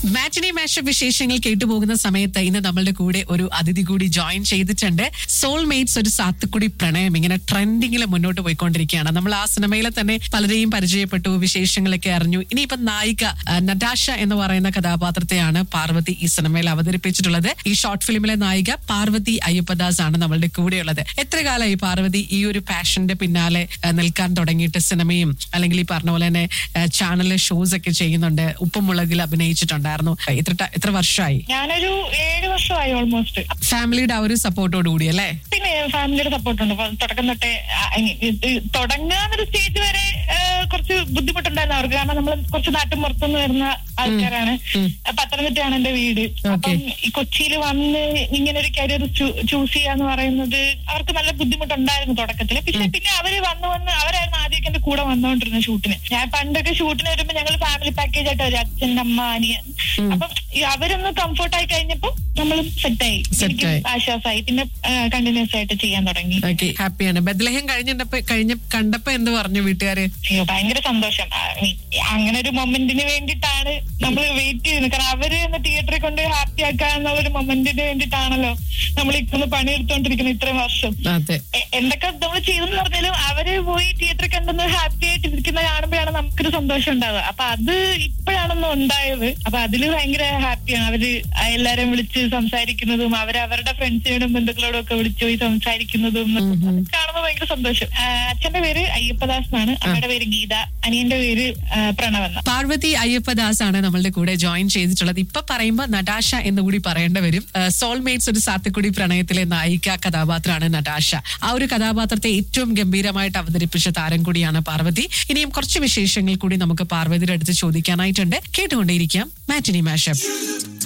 മാറ്റിനി മാഷ വിശേഷങ്ങൾ കേട്ടുപോകുന്ന സമയത്ത് ഇന്ന് നമ്മളുടെ കൂടെ ഒരു അതിഥി കൂടി ജോയിൻ ചെയ്തിട്ടുണ്ട് സോൾമേറ്റ്സ് ഒരു സാത്തുക്കുടി പ്രണയം ഇങ്ങനെ ട്രെൻഡിങ്ങിൽ മുന്നോട്ട് പോയിക്കൊണ്ടിരിക്കുകയാണ് നമ്മൾ ആ സിനിമയിലെ തന്നെ പലരെയും പരിചയപ്പെട്ടു വിശേഷങ്ങളൊക്കെ അറിഞ്ഞു ഇനിയിപ്പം നായിക ആ, നടാഷ എന്ന് പറയുന്ന കഥാപാത്രത്തെയാണ് പാർവതി ഈ സിനിമയിൽ അവതരിപ്പിച്ചിട്ടുള്ളത് ഈ ഷോർട്ട് ഫിലിമിലെ നായിക പാർവതി അയ്യപ്പദാസ് ആണ് നമ്മളുടെ കൂടെയുള്ളത് എത്ര കാലമായി പാർവതി ഈ ഒരു പാഷന്റെ പിന്നാലെ ആ, നിൽക്കാൻ തുടങ്ങിയിട്ട് സിനിമയും അല്ലെങ്കിൽ ഈ പറഞ്ഞ പോലെ തന്നെ ചാനലിലെ ഷോസ് ഒക്കെ ചെയ്യുന്നുണ്ട് ഉപ്പുമുളകിൽ അഭിനയിച്ചിട്ടുണ്ടായിരുന്നു എത്ര ട- എത്ര വർഷമായി ഞാനൊരു ഏഴ് വർഷമായി ഓൾമോസ്റ്റ് ഫാമിലിയുടെ ആ ഒരു സപ്പോർട്ടോട് കൂടി അല്ലേ പിന്നെ ഫാമിലിയുടെ സപ്പോർട്ട് ഉണ്ട് അപ്പൊ തുടക്കം തൊട്ടേ ആ, ഇത് തുടങ്ങാന്നൊരു സ്റ്റേജ് വരെ ആ, കുറച്ച് ബുദ്ധിമുട്ടുണ്ടായിരുന്നു അവർക്ക് കാരണം നമ്മൾ കുറച്ച് നാട്ടിൻ പുറത്തുനിന്ന് വരുന്ന ആൾക്കാരാണ് പത്തനംതിട്ടയാണ് എന്റെ വീട് അപ്പം ഈ കൊച്ചിയിൽ വന്ന് ഇങ്ങനെ ഒരു കരിയർ ചൂസ് ചെയ്യാന്ന് പറയുന്നത് അവർക്ക് നല്ല ബുദ്ധിമുട്ടുണ്ടായിരുന്നു തുടക്കത്തിൽ പക്ഷെ പിന്നെ അവര് വന്ന് വന്ന് അവരായിരുന്നു ആദ്യമൊക്കെ എന്റെ കൂടെ വന്നുകൊണ്ടിരുന്ന ഷൂട്ടിന് ഞാൻ പണ്ടൊക്കെ ഷൂട്ടിന് വരുമ്പോ ഞങ്ങൾ ഫാമിലി പാക്കേജ് ആയിട്ട് വരും അച്ഛൻ അമ്മ അനിയൻ അപ്പം ഈ അവരൊന്ന് കംഫർട്ട് ആയി കഴിഞ്ഞപ്പോ നമ്മളും സെറ്റായി Set എനിക്ക് ആയി. ആശ്വാസമായി പിന്നെ കണ്ടിന്യൂസ് ആയിട്ട് ചെയ്യാൻ തുടങ്ങി ഓക്കെ ഹാപ്പിയാണ് ബദ്ലഹം കഴിഞ്ഞപ്പോ കഴിഞ്ഞ കണ്ടപ്പോ എന്ത് പറഞ്ഞു വീട്ടുകാര് അയ്യോ ഭയങ്കര സന്തോഷം ആ, ഈ- അങ്ങനെ ഒരു മൊമെന്റിന് വേണ്ടിയിട്ടാണ് നമ്മൾ വെയിറ്റ് ചെയ്യുന്നത് കാരണം അവര് എന്ന തിയേറ്ററിൽ കൊണ്ട് ഹാപ്പി ആക്കാന്നുള്ള ഒരു മൊമെന്റിന് വേണ്ടിയിട്ടാണല്ലോ നമ്മൾ ഇപ്പൊന്ന് പണിയെടുത്തോണ്ടിരിക്കുന്നത് ഇത്രയും വർഷം അതെ എ- എന്തൊക്കെ നമ്മൾ ചെയ്തെന്ന് പറഞ്ഞാലും അവര് പോയി തിയേറ്ററിൽ കണ്ടെന്ന് ഹാപ്പി ആയിട്ട് ഇരിക്കുന്ന കാണുമ്പോഴാണ് നമുക്കൊരു സന്തോഷം ഉണ്ടാവുക അപ്പൊ അത് ഇപ്പോഴാണെന്ന് ഉണ്ടായത് അപ്പൊ അതില് ഭയങ്കര ഹാപ്പിയാണ് അവര് എല്ലാരെയും വിളിച്ച് സംസാരിക്കുന്നതും അവര് അവരുടെ ഫ്രണ്ട്സിനോടും ബന്ധുക്കളോടും ഒക്കെ വിളിച്ചു പോയി സംസാരിക്കുന്നതും അതൊക്കെ കാണുമ്പോൾ ഭയങ്കര സന്തോഷം ആ, അച്ഛന്റെ പേര് അയ്യപ്പദാസ് എന്നാണ് അമ്മയുടെ പേര് ഗീത അനിയന്റെ പേര് ആ, പ്രണവ് എന്ന പാർവതി അയ്യപ്പദാസ് ആണ് നമ്മളുടെ കൂടെ ജോയിൻ ചെയ്തിട്ടുള്ളത് ഇപ്പൊ പറയുമ്പോ നടാഷ എന്ന് കൂടി പറയേണ്ടി വരും സോൾമേറ്റ്സ് ഒരു സാത്തുക്കുടി പ്രണയത്തിലെ നായിക കഥാപാത്രമാണ് നടാഷ ആ ഒരു കഥാപാത്രത്തെ ഏറ്റവും ഗംഭീരമായിട്ട് അവതരിപ്പിച്ച താരം കൂടിയാണ് പാർവതി ഇനിയും കുറച്ച് വിശേഷങ്ങൾ കൂടി നമുക്ക് പാർവതിയുടെ അടുത്ത് ചോദിക്കാനായിട്ടുണ്ട് കേട്ടുകൊണ്ടേയിരിക്കാം മാറ്റിനി മാഷപ്പ്